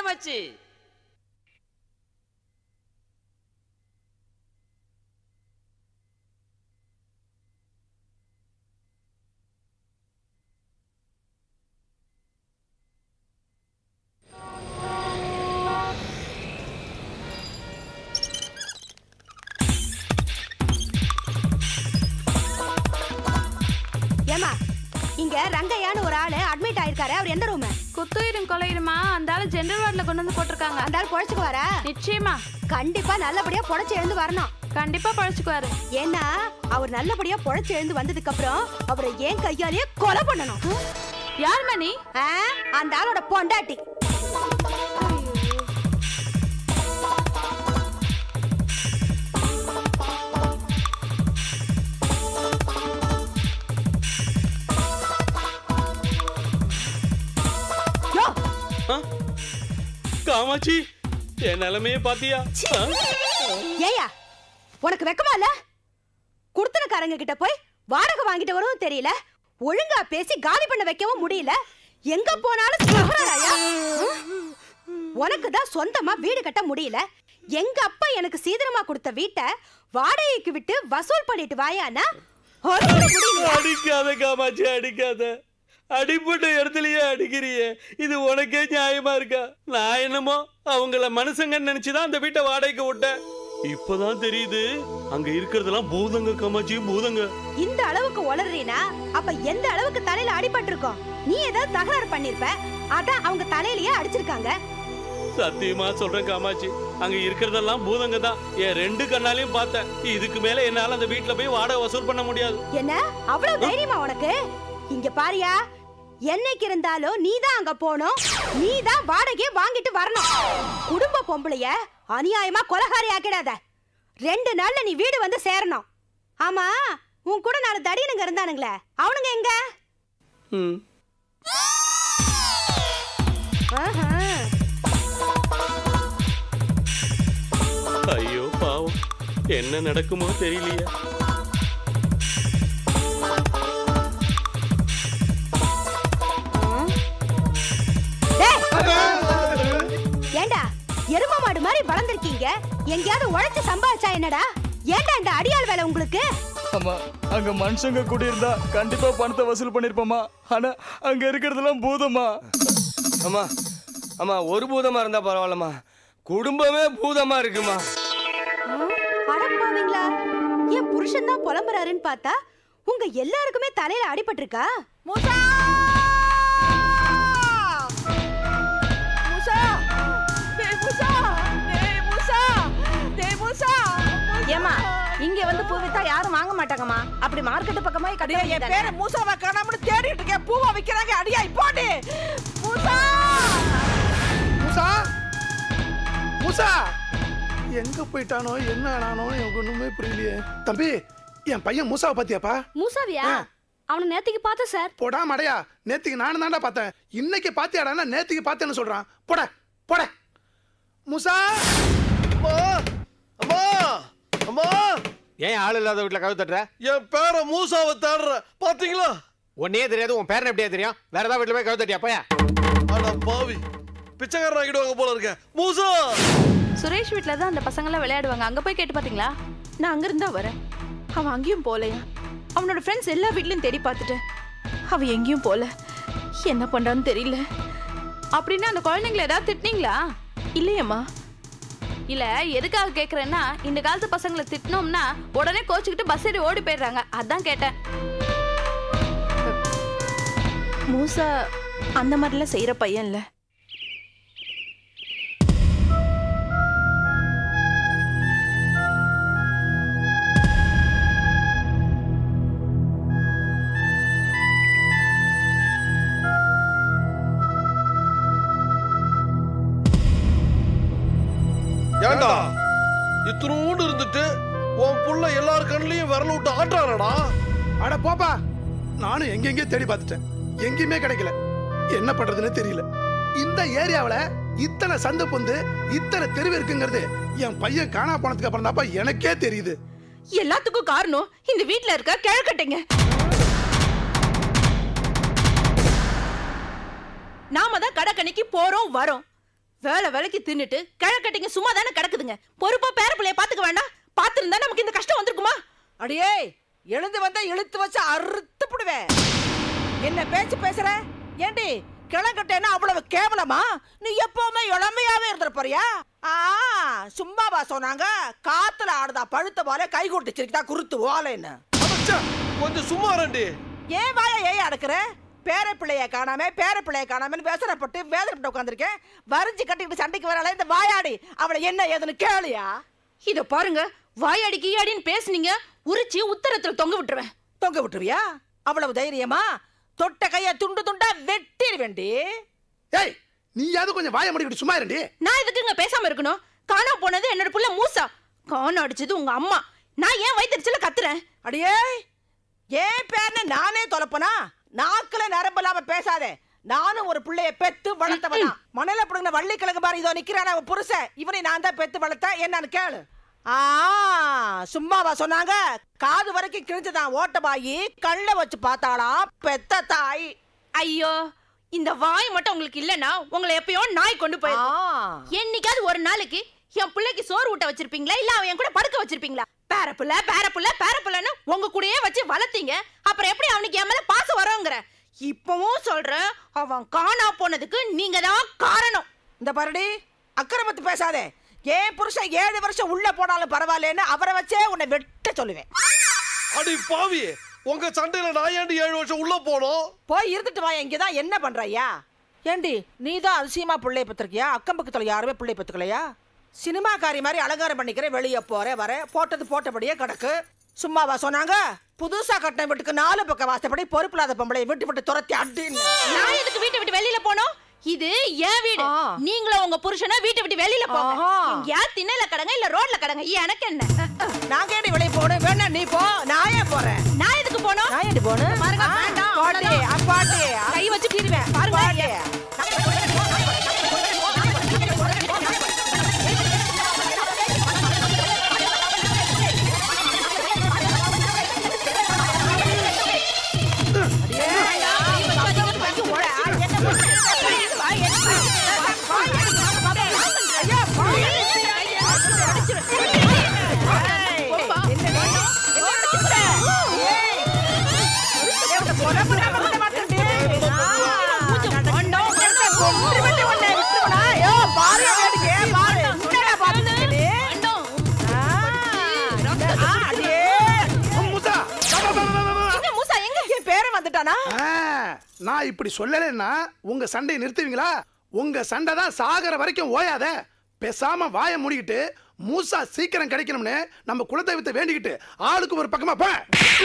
காமாட்சி ஏமா இங்க ரங்கையான்னு ஒரு ஆளு அட்மிட் ஆயிருக்காரு அவர் எந்த ரூம் குத்துயிரும் கொலையிருமா அந்த ஆளு ஜெனரல் வார்டில் கொண்டு வந்து போட்டிருக்காங்க அந்த ஆள் பொழைச்சுக்குவாரா நிச்சயமா கண்டிப்பா நல்லபடியா பொழைச்சு எழுந்து வரணும் கண்டிப்பா பழச்சுக்குவாரு ஏன்னா அவர் நல்லபடியா பொழைச்சு எழுந்து வந்ததுக்கு அப்புறம் அவரை ஏன் கையாலேயே கொலை பண்ணணும் யார் மணி ஆ, அந்த ஆளோட பொண்டாட்டி யோ, ஆ? காமாட்சி என் நிலைமையே பாத்தியா ஆ? ஏய்யா உனக்கு வெக்கமா இல்ல குடுத்தனக்காரங்க கிட்ட போய் வாடகை வாங்கிட்டு வரவும் தெரியல ஒழுங்கா பேசி காலி பண்ண வைக்கவும் முடியல எங்க போனாலும் தகராறாயா? உனக்கு தான் சொந்தமா வீடு கட்ட முடியல எங்க அப்பா எனக்கு சீதனமா கொடுத்த வீட்டை வாடகைக்கு விட்டு வசூல் பண்ணிட்டு வாயானா அதுவும் முடியலையா? அடிக்காத காமாட்சி அடிக்காத அடிப்பட்ட இடத்துலயே அடிக்கிறியே இது உனக்கே நியாயமா இருக்கா நான் என்னமோ அவங்கள மனுஷங்கன்னு நினைச்சுதான் அந்த வீட்டை வாடகைக்கு விட்டேன் இப்பதான் தெரியுது அங்க இருக்கிறதெல்லாம் பூதங்க காமாட்சி பூதங்க இந்த அளவுக்கு உளறீனா அப்ப எந்த அளவுக்கு தலையில அடிபட்டிருக்கோம் நீ ஏதாவது தகராறு பண்ணிருப்ப அதான் அவங்க தலையிலேயே அடிச்சிருக்காங்க சத்தியமா சொல்றேன் காமாட்சி அங்க இருக்கிறதெல்லாம் பூதங்க தான் என் ரெண்டு கண்ணாலையும் பார்த்தேன் இதுக்கு மேல என்னால அந்த வீட்டுல போய் வாடகை வசூல் பண்ண முடியாது என்ன அவ்வளவு தைரியமா உனக்கு இங்க பாரியா என்னைக்கு இருந்தாலும் நீ தான் அங்க போகணும் நீ தான் வாடகையை வாங்கிட்டு வரணும் குடும்ப பொம்பளைய அநியாயமா கொலகாரி ஆக்கிடாத ரெண்டு நாள்ல நீ வீடு வந்து சேரணும் ஆமா உன் கூட நாலு தடியனுங்க இருந்தானுங்களே அவனுங்க எங்க ம் ஆஹா. ஐயோ பாவம் என்ன நடக்குமோ தெரியலையே டேய்! ஏண்டா எரும மாடு மாதிரி வளர்ந்துருக்கீங்க எங்கேயாவது உழைச்சு சம்பாதிச்சா என்னடா ஏண்டா இந்த அடியாள் வேலை உங்களுக்கு ஆமா அங்க மனுஷங்க கூடியிருந்தா கண்டிப்பா பணத்தை வசூல் பண்ணிருப்போமா ஆனா அங்க இருக்கிறதெல்லாம் பூதமா அம்மா அம்மா ஒரு பூதமா இருந்தா பரவாயில்லம்மா குடும்பமே பூதமா இருக்குமா அடப்பாவீங்களா என் புருஷன் தான் புலம்புறாருன்னு பார்த்தா உங்க எல்லாருக்குமே தலையில அடிபட்டிருக்கா மூசா மூசா டேய் மூசா டேய் மூசா டேய் மூசா ஏமா இங்க வந்து பூ வித்தா யாரும் வாங்க மாட்டாங்கம்மா அப்படி மார்க்கெட் பக்கமா அடியா என் பேரை மூசாவை காணாமனு தேடிட்டு இருக்கேன் பூவா விக்கிறாங்க அடியா போடு மூசா மூசா மூசா எங்க போயிட்டானோ என்ன ஆனானோ எனக்கு ஒண்ணுமே புரியலையே தம்பி என் பையன் மூசாவை பாத்தியாப்பா மூசாவியா அவனை நேத்திக்கு பார்த்தேன் சார் போடா மடையா நேத்திக்கு நானும் தான்டா பார்த்தேன் இன்னைக்கு பாத்தியாடான்னா நேத்திக்கு பார்த்தேன்னு சொல்றான் போட போட மூசா அம்மா அம்மா அம்மா ஏன் ஆள் இல்லாத வீட்டுல கதவு தட்டுற என் பேரை மூசாவை தேடுற பாத்தீங்களா உன்னே தெரியாது உன் பேரன் எப்படியா தெரியும் வேற ஏதாவது வீட்டுல போய் கதவு தட்டியா போயா ஆனா பாவி பிச்சைக்காரன் ஆகிடுவாங்க போல இருக்க மூசா சுரேஷ் வீட்ல தான் அந்த பசங்களாம் விளையாடுவாங்க அங்க போய் கேட்டு பாத்தீங்களா நான் அங்கிருந்தா வரேன் அவன் அங்கேயும் போலையா அவனோட ஃப்ரெண்ட்ஸ் எல்லா வீட்லயும் தேடி பார்த்துட்டேன் அவன் எங்கேயும் போல என்ன பண்றான்னு தெரியல அப்படின்னா அந்த குழந்தைங்களை ஏதாவது திட்டினீங்களா இல்லையம்மா இல்ல எதுக்காக கேக்குறேன்னா இந்த காலத்து பசங்களை திட்டினோம்னா உடனே கோச்சுக்கிட்டு பஸ் ஏறி ஓடி போயிடுறாங்க அதான் கேட்டேன் மூசா அந்த மாதிரிலாம் செய்யற பையன் இல்ல ஏண்டா இத்தினூண்டு இருந்துட்டு உன் புள்ள எல்லார் கண்ணிலையும் விரல விட்டு ஆட்டுறானடா அட போப்பா நானும் எங்கெங்கேயோ தேடி பார்த்துட்டேன் எங்கேயுமே கிடைக்கல என்ன பண்றதுன்னு தெரியல இந்த ஏரியாவுல இத்தனை சந்து பொந்து இத்தனை தெருவு இருக்குங்கிறது என் பையன் காணா போனதுக்கு அப்புறம் தான்ப்பா எனக்கே தெரியுது எல்லாத்துக்கும் காரணம் இந்த வீட்ல இருக்க கிழக்கட்டைங்க நாம தான் கடற்கணிக்கு போறோம் வரோம் வேலை வேலைக்கு தின்னுட்டு கிழக்கட்டிங்க சும்மா தானே கிடக்குதுங்க பொறுப்பா பேர பிள்ளைய பாத்துக்க வேண்டாம் பாத்துருந்தா நமக்கு இந்த கஷ்டம் வந்திருக்குமா அடியே எழுந்து வந்தா இழுத்து வச்சு அறுத்து புடுவேன் என்ன பேச்சு பேசுற ஏண்டி கிளங்கட்டேன்னா அவ்வளவு கேவலமா நீ எப்பவுமே இளமையாவே இருந்துட போறியா ஆ சும்மாவா சொன்னாங்க காத்துல ஆடுதா பழுத்த போல கை கொட்டுச்சிருக்கா குருத்து ஓலைன்னு அடச்சே, கொஞ்சம் சும்மா ரெண்டி ஏன் வாயா ஏன் அடக்குற பேர பிள்ளைய காணாம பேர பிள்ளைய காணாமன்னு பேசுறப்பட்டு வேதனைப்பட்டு உட்காந்துருக்கேன் வரிஞ்சு கட்டிக்கிட்டு சண்டைக்கு வராளே இந்த வாயாடி அவளை என்ன ஏதுன்னு கேளியா இத பாருங்க வாயாடி கீயாடின்னு பேசுனீங்க உரிச்சு உத்தரத்துல தொங்க விட்டுருவேன் தொங்க விட்டுருவியா அவ்வளவு தைரியமா தொட்ட கைய துண்டு துண்டா வெட்டிடுவேண்டி ஏய் நீயாவது கொஞ்சம் வாய முடிக்கிட்டு சும்மா இருண்டி நான் எதுக்குங்க பேசாம இருக்கணும் காணா போனது என்னோட புள்ள மூசா காண அடிச்சது உங்க அம்மா நான் ஏன் வயிற்றுல கத்துறேன் அடியே ஏன் பேர்னு நானே தொலைப்பனா நாக்குல நரம்பு இல்லாம பேசாதே நானும் ஒரு பிள்ளைய பெத்து வளர்த்தவனா மணல புடுங்கின வள்ளி கிழங்கு பாரு இதோ நிக்கிறான அவன் புருஷன் இவனை நான் தான் பெத்து வளர்த்தேன் என்னன்னு கேளு ஆ சும்மாவா சொன்னாங்க காது வரைக்கும் கிழிஞ்சதான் ஓட்டமாயி கல்ல வச்சு பார்த்தாளாம் பெத்த தாய் ஐயோ இந்த வாய் மட்டும் உங்களுக்கு இல்லனா உங்களை எப்பயோ நாய் கொண்டு ஆ, போயிருக்கும் என்னைக்காவது ஒரு நாளைக்கு என் பிள்ளைக்கு சோறு ஊட்ட வச்சிருப்பீங்களா இல்ல அவன் என் கூட படுக்க வச்சிருப்பீங்களா பேரப்புள்ள பேரப்புள்ள பேரப்புள்ளன்னு உங்க கூடயே வச்சு வளர்த்தீங்க அப்புறம் எப்படி அவனுக்கு என் மேல பாசம் வருங்கிற இப்பவும் சொல்றேன் அவன் காணா போனதுக்கு நீங்க தான் காரணம் இந்த பாருடி அக்கிரமத்து பேசாதே ஏன் புருஷன் ஏழு வருஷம் உள்ள போனாலும் பரவாயில்லன்னு அவரை வச்சே உன்னை வெட்ட சொல்லுவேன் அடி பாவி உங்க சண்டையில நான் ஏன்டி ஏழு வருஷம் உள்ள போனோம் போய் இருந்துட்டு வா இங்கதான் என்ன பண்றய்யா ஏண்டி நீ தான் அதிசயமா பிள்ளைய பத்திருக்கியா அக்கம் பக்கத்துல யாருமே பிள்ளை பத்துக்கலையா சினிமாக்காரி மாதிரி அலங்காரம் பண்ணிக்கிற வெளியே போற வர போட்டது போட்டபடியே கிடக்கு சும்மாவா சொன்னாங்க புதுசா கட்டின வீட்டுக்கு நாலு பக்கம் வாசப்படி பொறுப்பில்லாத பொம்பளை விட்டு விட்டு துரத்தி அடின்னு நான் எதுக்கு வீட்டை விட்டு வெளியில போனோம் இது என் வீடு ஆ. நீங்களும் உங்க புருஷனை வீட்டை விட்டு வெளியில போங்க ஆஹா. எங்கேயாவது திண்ணையில கடங்க இல்ல ரோட்ல கடங்க எனக்கு என்ன நாங்க ஏடி வெளியே போடு வேணா நீ போ நான் ஏன் போறேன் நான் எதுக்கு போனோம் நான் ஏடி போனு பாருங்க, வேண்டாம், பாட்டி அவ்வளவுதான். பாட்டி கை வச்சு தீருவேன் பாருங்க பாட்டி மூசா வா, வா, வா, வா, வா, வா. எங்க மூசா எங்க என் பேரன் வந்துட்டானா ஆ, நான் இப்படி சொல்லலைன்னா உங்க சண்டையை நிறுத்துவீங்களா உங்க சண்டை தான் சாகர வரைக்கும் ஓயாத பேசாம வாயை மூடிக்கிட்டு மூசா சீக்கிரம் கிடைக்கணும்னு நம்ம குலதெய்வத்தை வேண்டிக்கிட்டு ஆளுக்கு ஒரு பக்கமா போ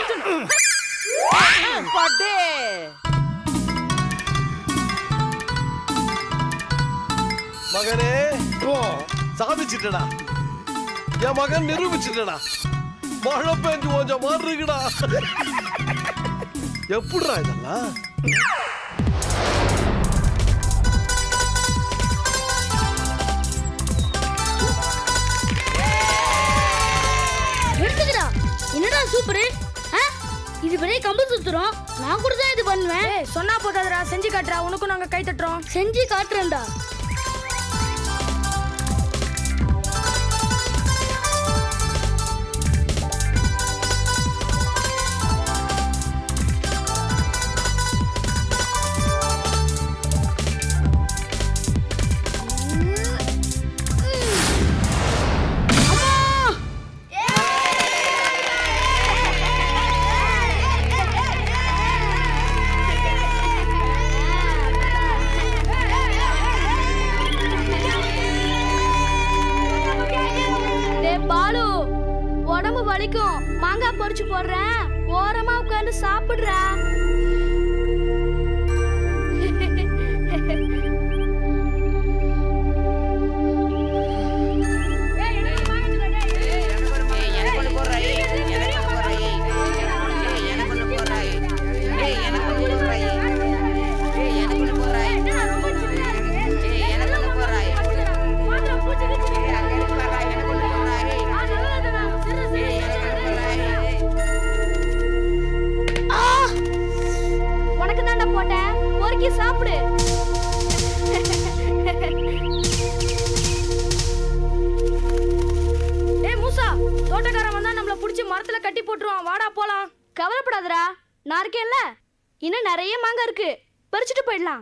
பாட்டி மகனே ஓ சாதிச்சிட்டடா என் மகன் நிரூபிச்சிட்டடா மழை பெஞ்சு கொஞ்சம் மாதிரி இருக்குடா எப்படிடா இதெல்லாம் எடுத்துக்கிறா என்னடா சூப்பரு இது பெரிய கம்பு சுத்துறோம் நான் கூட தான் இது பண்ணுவேன் சொன்னா போதாதடா செஞ்சு காட்டுறா உனக்கும் நாங்க கை தட்டுறோம் செஞ்சு காட்டுறேன்டா டேய் பாலு உடம்பு வலிக்கும் மாங்காய் பறிச்சு போடுறேன் ஓரமா உட்கார்ந்து சாப்பிடுறா உனக்கு தாண்டா போட்டேன் பொறுக்கி சாப்பிடு தோட்டக்காரன் வந்தா நம்மள புடிச்சு மரத்துல கட்டி போட்டுருவான் வாடா போலாம் கவலைப்படாதடா நான் இருக்கேன்ல இன்னும் நிறைய மாங்காய் இருக்கு பறிச்சுட்டு போயிடலாம்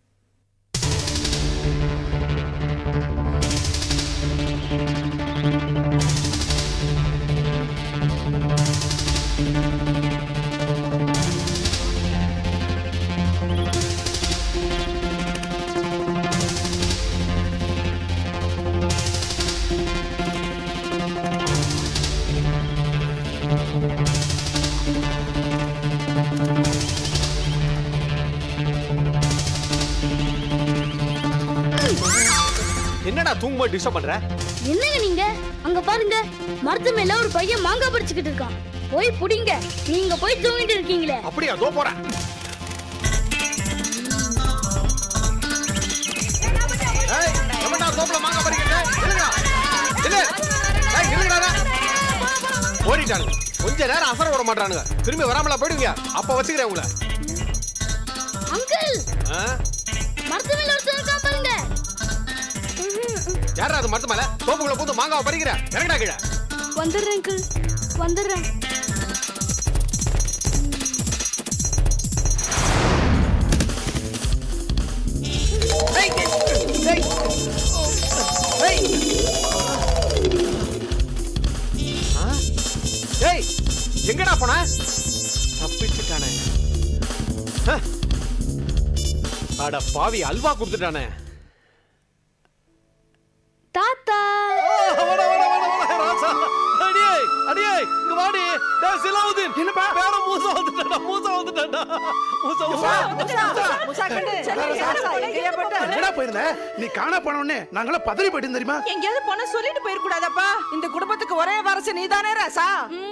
என்னடா தூங்கும்போது டிஸ்டர்ப் பண்ற என்னங்க நீங்க அங்க பாருங்க மரத்து மேல ஒரு பையன் மாங்காய் பறிச்சுக்கிட்டு இருக்கான் போய் புடிங்க நீங்க போய் தூங்கிட்டு இருக்கீங்களே அப்படியா தோ போறேன் ஏய், எவன்டா தோப்புல மாங்காய் பறிக்கிறது? நில்லுங்கடா. நில்லு. ஏய், நில்லுங்கடா. ஓடிட்டானுங்க கொஞ்ச நேரம் அசர விட மாட்டானுங்க திரும்பி வராமலா போயிடுங்க அப்ப வச்சுக்கிறேன் உங்களை அங்கிள் ஆ? மரத்து மேல ஒருத்தர் இருக்கான் பாருங்க யாரா அது மரத்து மேல தோப்புக்குள்ள பூந்து மாங்காவை பறிக்கிற இறங்கடா கீழே வந்துடுறேன் அங்கிள் வந்துடுறேன் ஏய், ஏய், ஏய். ஆ? ஏய் எங்கடா போன தப்பிச்சுட்டானே ஹ. அட பாவி அல்வா கொடுத்துட்டானே தாத்தா வாடா, வாடா, வாடா, வாடா, ராசா. அடியே, அடியே, இங்க வாடி. டேய், சிலாவுதீன். பேர மூசா வந்துட்டான்டா, மூசா வந்துட்டான்டா. மூசா, மூசா. முசா கண்ணு ராசா, எங்கேயா போயிட்ட? எங்கடா போயிருந்த நீ காணா போனோடனே நாங்களாம் பதறி போயிட்டு தெரியுமா எங்கேயாவது போனா சொல்லிட்டு போயிருக்கூடாதப்பா இந்த குடும்பத்துக்கு ஒரே வாரசு நீதானே ராசா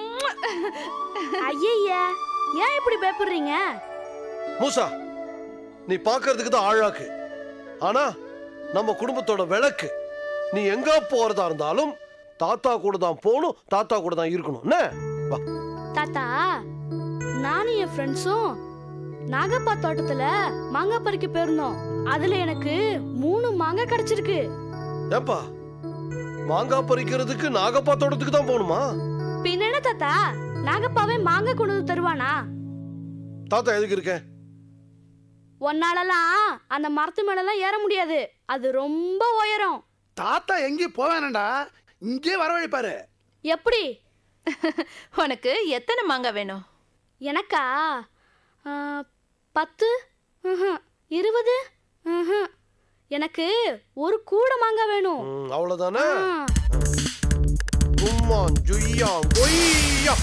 ஐயய்யா ஏன் இப்படி பயப்படுறீங்க மூசா நீ பாக்குறதுக்கு தான் ஆழாக்கு ஆனா நம்ம குடும்பத்தோட விளக்கு நீ எங்க போறதா இருந்தாலும் தாத்தா கூட தான் போகணும் தாத்தா கூட தான் இருக்கணும் என்ன வா தாத்தா நானும் என் ஃப்ரெண்ட்ஸும் நாகப்பா தோட்டத்துல மாங்காய் பறிக்க போயிருந்தோம் அதுல எனக்கு மூணு மாங்காய் கிடைச்சிருக்கு ஏப்பா மாங்காய் பறிக்கிறதுக்கு நாகப்பா தோட்டத்துக்கு தான் போகணுமா பின்ன என்ன தாத்தா நாகப்பாவே மாங்காய் கொண்டு வந்து தருவானா தாத்தா எதுக்கு இருக்கேன் ஒன்னாலலாம் அந்த மரத்து மேலலாம் ஏற முடியாது அது ரொம்ப உயரம் தாத்தா எங்கேயும் போவேனடா இங்கே வரவழைப்பாரு எப்படி உனக்கு எத்தனை மாங்காய் வேணும் எனக்கா ஆ, பத்து ம்ஹும். இருபது ம்ஹும். எனக்கு ஒரு கூட மாங்காய் வேணும் ம், அவ்வளவுதானே ஆ. கும்மான் ஜுய்யா கொய்யா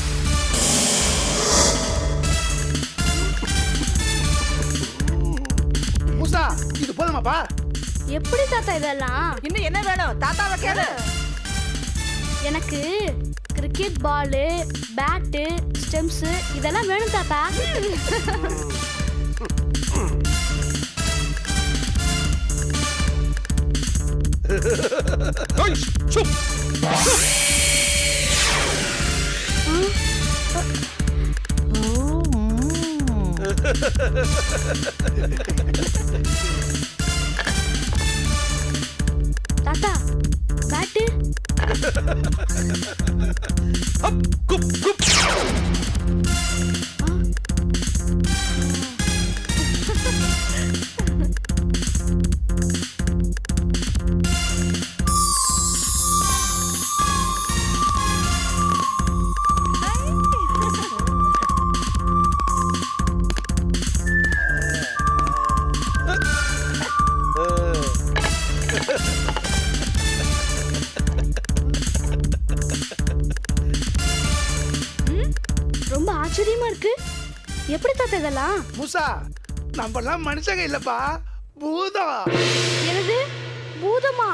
மூசா இது போதுமாப்பா எப்படி தாத்தா இதெல்லாம் இன்னும் என்ன வேணும் தாத்தாவை கேளு எனக்கு கிரிக்கெட் பாலு பேட்டு ஸ்டெம்ஸ் இதெல்லாம் வேணும் தாத்தா ஐய், சுப். தாத்தா பேட்டு ஹப், குப், குப். ரொம்ப ஆச்சரியமா இருக்கு எப்படி தாத்தா இதெல்லாம் மூசா நம்மலாம் மனுஷங்க இல்லப்பா பூதம் எனது பூதமா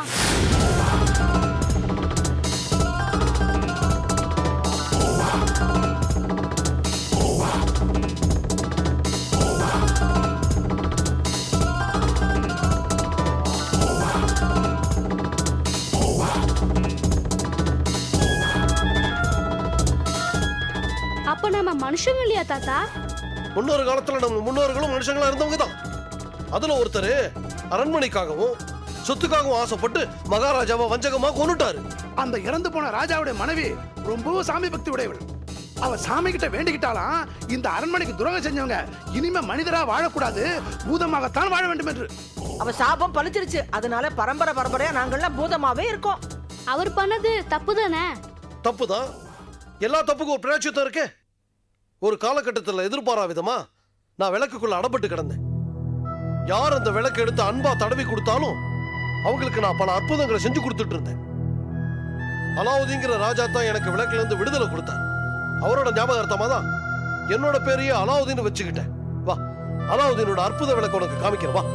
அப்ப நம்ம மனுஷங்க இல்லையா தாத்தா முன்னொரு காலத்துல நம்ம முன்னோர்களும் மனுஷங்களா இருந்தவங்க தான் அதுல ஒருத்தர் அரண்மனைக்காகவும் சொத்துக்காகவும் ஆசைப்பட்டு மகாராஜாவை வஞ்சகமா கொன்னுட்டாரு அந்த இறந்து போன ராஜாவுடைய மனைவி ரொம்பவும் சாமி பக்தி உடையவள் அவ சாமி கிட்ட வேண்டிக்கிட்டாலாம் இந்த அரண்மனைக்கு துரோகம் செஞ்சவங்க இனிமே மனிதரா வாழக்கூடாது பூதமாகத்தான் வாழ வேண்டும் என்று அவ சாபம் பழிச்சிருச்சு அதனால பரம்பரை பரம்பரையா நாங்கெல்லாம் பூதமாவே இருக்கோம் அவர் பண்ணது தப்பு தானே தப்புதான் எல்லா தப்புக்கும் ஒரு பிராட்சியத்தம் இருக்கு ஒரு காலகட்டத்தில் எதிர்பாரா விதமா நான் விளக்குக்குள்ள அடப்பட்டு கிடந்தேன் யார் அந்த விளக்கு எடுத்து அன்பா தடவி கொடுத்தாலும் அவங்களுக்கு நான் பல அற்புதங்களை செஞ்சு கொடுத்துட்டு இருந்தேன் அலாவுதீங்கிற ராஜா தான் எனக்கு விளக்குல இருந்து விடுதலை கொடுத்தார் அவரோட ஞாபகார்த்தமா தான் என்னோட பேரையே அலாவுதீன் வச்சுக்கிட்டேன் வா அலாவுதீனோட அற்புத விளக்கு உனக்கு காமிக்கிறேன் வா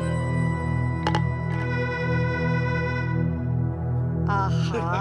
ஆஹா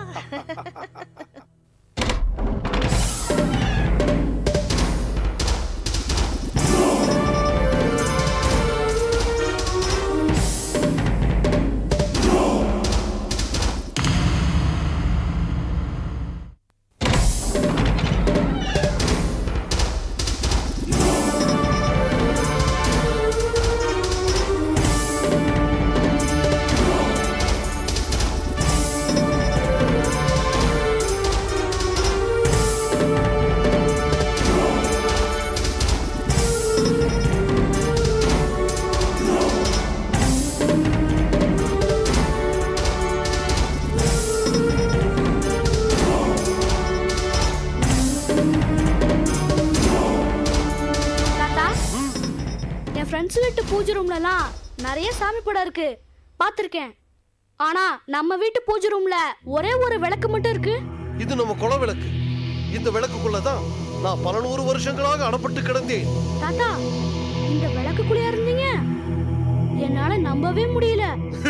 தாத்தா என் ஃப்ரெண்ட்ஸ் வீட்டு பூஜை ரூம்லலாம் நிறைய சாமி படம் இருக்கு பார்த்துருக்கேன் ஆனா நம்ம வீட்டு பூஜை ரூம்ல ஒரே ஒரு விளக்கு மட்டும் இருக்கு இது நம்ம குல விளக்கு இந்த விளக்குக்குள்ளதான் நான் பல நூறு வருஷங்களாக அடப்பட்டு கிடந்தேன் தாத்தா இந்த விளக்குக்குள்ளேயா இருந்தீங்க என்னால நம்பவே முடியல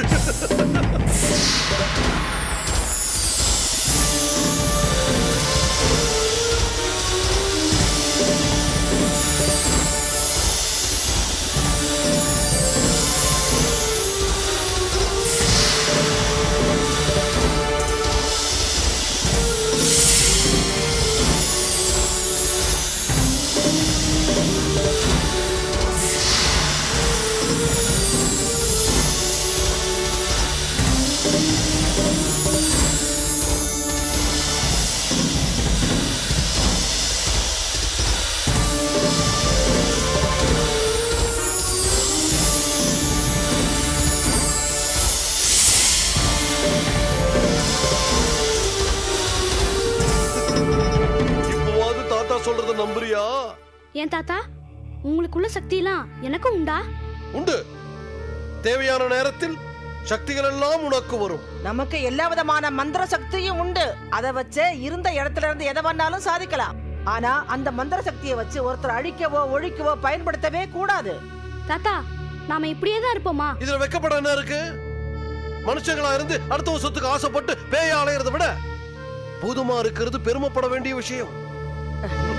இப்போவாது தாத்தா சொல்றத நம்புறியா ஏன் தாத்தா உங்களுக்குள்ள சக்தியெல்லாம் எனக்கும் உண்டா உண்டு தேவையான நேரத்தில் சக்திகள் எல்லாம் உனக்கு வரும் நமக்கு எல்லா விதமான மந்திர சக்தியும் உண்டு அதை வச்சு இருந்த இடத்துல இருந்து எதை வேணாலும் சாதிக்கலாம் ஆனா அந்த மந்திர சக்தியை வச்சு ஒருத்தர் அழிக்கவோ ஒழிக்கவோ பயன்படுத்தவே கூடாது தாத்தா நாம இப்படியே தான் இருப்போமா இதுல வெக்கப்பட என்ன இருக்கு மனுஷங்களா இருந்து அடுத்தவங்க சொத்துக்கு ஆசைப்பட்டு பேய அலையறதை விட பூதமா இருக்கிறது பெருமைப்பட வேண்டிய விஷயம்